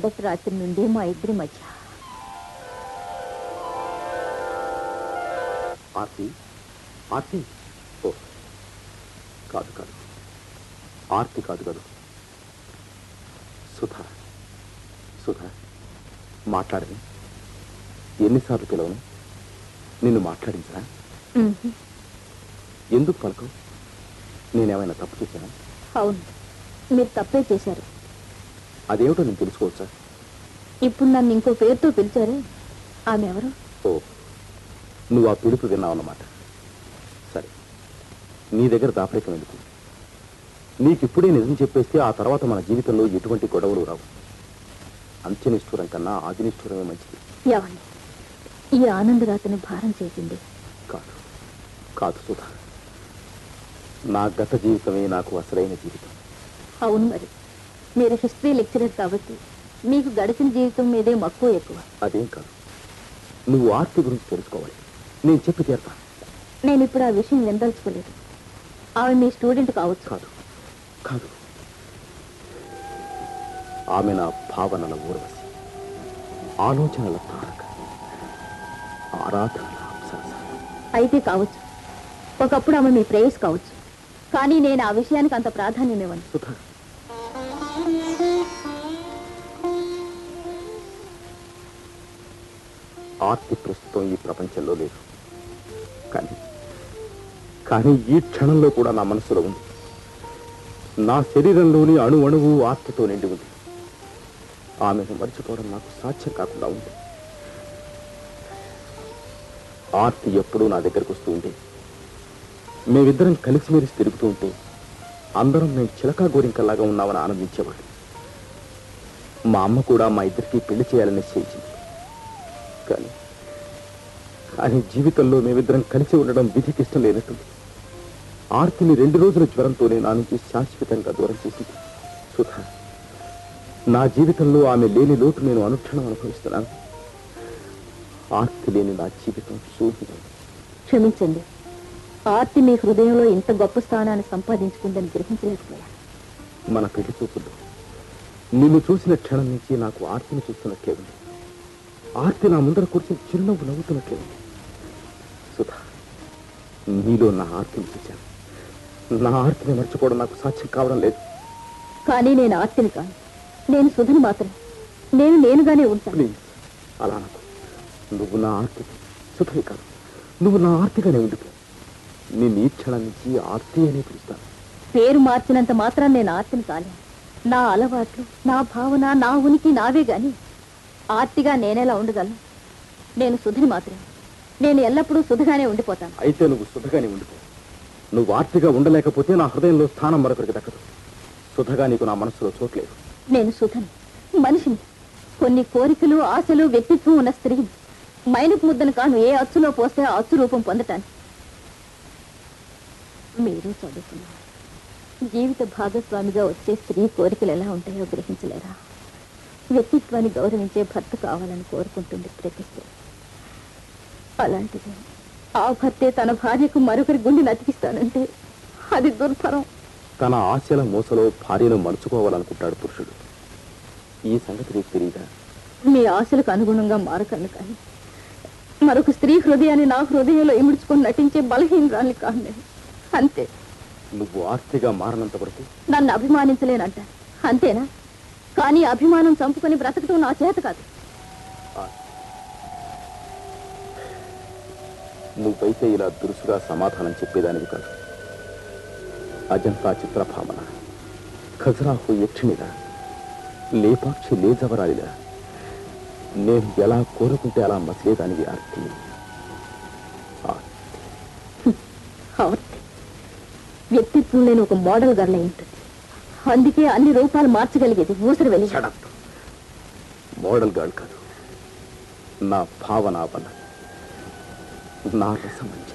మొదటి రాత్రి నుండి మా ఇద్దరి మధ్య ఆర్తి ఆర్తి ఓ కాదు కాదు ఆర్తి కాదు కాదు సుధా సుధా మాట్లాడని ఎన్నిసార్లు పిలవను నిన్ను మాట్లాడించరా ఉహు, ఎందుకు పలకవు నేనేమైనా తప్పు చేశానా అవును మీరు తప్పే చేశారు అదేమిటో నేను తెలుసుకోవచ్చా ఇప్పుడు నన్ను ఇంకో పేరుతో పిలిచారే ఆమె ఎవరు ఓ నువ్వు ఆ పిలుపు విన్నావన్నమాట సరే నీ దగ్గర దాపరికం ఎందుకు నీకిప్పుడే నిజం చెప్పేస్తే ఆ తర్వాత మన జీవితంలో ఎటువంటి గొడవలు రావు అంత్యనిష్ఠూరం కన్నా ఆదినిష్ఠూరమే మంచిది ఏమండి ఈ ఆనందరాతని భారం చేసింది కాదు కాదు సుధా నా గత జీవితమే నాకు అసలైన జీవితం అవును మరి మీరు హిస్టరీ లెక్చరర్ కాబట్టి మీకు గడిచిన జీవితం మీదే మక్కువ ఎక్కువ అదేం కాదు నువ్వు ఆర్తి గురించి తెలుసుకోవాలి నేను చెప్పి తీరుతాను నేను ఇప్పుడు ఆ విషయం వినదలుచుకోలేదు ఆమె మీ స్టూడెంట్ కావచ్చు కాదు కాదు ఆమె నా భావనల ఊర్వశి ఆలోచనల తారక ఆరాధనల అప్సరస అయితే కావచ్చు ఒకప్పుడు ఆమె మీ ప్రేయస్ కావచ్చు కానీ నేను ఆ విషయానికి అంత ప్రాధాన్యం ఇవ్వను సుధా ఆర్తి ప్రస్తుతం ఈ ప్రపంచంలో లేదు కానీ కానీ ఈ క్షణంలో కూడా నా మనసులో ఉంది నా శరీరంలోని అణు అణువు ఆర్తితో నిండి ఉంది ఆమెను మర్చిపోవడం నాకు సాధ్యం కాకుండా ఉంది ఆర్తి ఎప్పుడూ నా దగ్గరకు వస్తూ ఉంటే మేమిద్దరం కలిసిమెలిసి తిరుగుతూ ఉంటే అందరం మేము చిలకా గోరింకల్లాగా ఉన్నామని ఆనందించేవాడు మా అమ్మ కూడా మా ఇద్దరికి పెళ్లి చేయాలని నిశ్చయించింది కానీ కానీ జీవితంలో మేమిద్దరం కలిసి ఉండడం విధికి ఇష్టం లేనట్టుంది ఆర్తిని రెండు రోజుల జ్వరంతోనే నా నుంచి శాశ్వతంగా దూరం చేసింది సుధా నా జీవితంలో ఆమె లేని లోటు నేను అనుక్షణం అనుభవిస్తున్నాను ఆర్తి లేని నా జీవితం శూన్యం క్షమించండి ఆర్తి మీ హృదయంలో ఇంత గొప్ప స్థానాన్ని సంపాదించుకుందని గ్రహించలేకపోయాను మన పెళ్లి చూపుల్లో నిన్ను చూసిన క్షణం నుంచి నాకు ఆర్తిని చూస్తున్నట్లే ఉంది ఆర్తి నా ముందర కూర్చుని చిరునవ్వు నవ్వుతున్నట్లే ఉంది సుధా నీలో నా ఆర్తిని చూశాను నా ఆర్తిని మర్చిపోవడం నాకు సాధ్యం కావడం లేదు కానీ నేను ఆర్తిని కాను నేను సుధని మాత్రమే నేను నేనుగానే ఉంటాను ప్లీజ్ అలా నాకు నువ్వు నా ఆర్తి సుధవి కాదు నువ్వు నా ఆర్తిగానే ఉండిపో నేను ఈ క్షణం నుంచి ఆర్తి అనే పిలుస్తాను పేరు మార్చినంత మాత్రం నేను ఆర్తిని కాలేను నా అలవాట్లు నా భావన నా ఉనికి నావే గాని ఆర్తిగా నేనెలా ఉండగలను నేను సుధని మాత్రమే నేను ఎల్లప్పుడూ సుధగానే ఉండిపోతాను అయితే నువ్వు సుధగానే ఉండిపో నువ్వు ఆర్తిగా ఉండలేకపోతే నా హృదయంలో స్థానం మరొకరికి దక్కదు సుధగా నీకు నా మనసులో చోట్లేదు నేను సుధని మనిషిని కొన్ని కోరికలు ఆశలు వ్యక్తిత్వం ఉన్న స్త్రీని మైనపు ముద్దను కాను ఏ అచ్చులో పోస్తే ఆ అచ్చు రూపం పొందటానికి మీరు చదువుకున్నారు జీవిత భాగస్వామిగా వచ్చే స్త్రీ కోరికలు ఎలా ఉంటాయో గ్రహించలేరా వ్యక్తిత్వాన్ని గౌరవించే భర్త కావాలని కోరుకుంటుంది ప్రతి స్త్రీ అలాంటిది ఆ భర్తే తన భార్యకు మరొకరి గుండె నతికిస్తానంటే అది దుర్భరం తన ఆశల మూసలో భార్యను మలుచుకోవాలనుకుంటాడు పురుషుడు ఈ సంగతి నీకు తెలియదా మీ ఆశలకు అనుగుణంగా మారకను కానీ మరొక స్త్రీ హృదయాన్ని నా హృదయంలో ఇముడ్చుకొని నటించే బలహీనరాల్ని కాను నేను అంతే నువ్వు ఆర్తిగా మారనంత వరకు నన్ను అభిమానించలేనంట అంతేనా కానీ అభిమానం చంపుకొని బ్రతకటం నా చేత కాదు నువ్వైతే ఇలా దురుసుగా సమాధానం చెప్పేదానివి కాదు అజంతా చిత్రభామన ఖజరాహు యక్షిణిలా లేపాక్షి లేజవరాలిలా నేను ఎలా కోరుకుంటే అలా మసిలేదానివి ఆర్తి ఆర్తి వ్యక్తిత్వం లేని ఒక మోడల్ గర్ల్ అయి ఉంటుంది అందుకే అన్ని రూపాలు మార్చగలిగేది ఊసరి వెళ్ళి షడప్ మోడల్ గర్ల్ కాదు నా భావన వల్ల నా రసమంజరి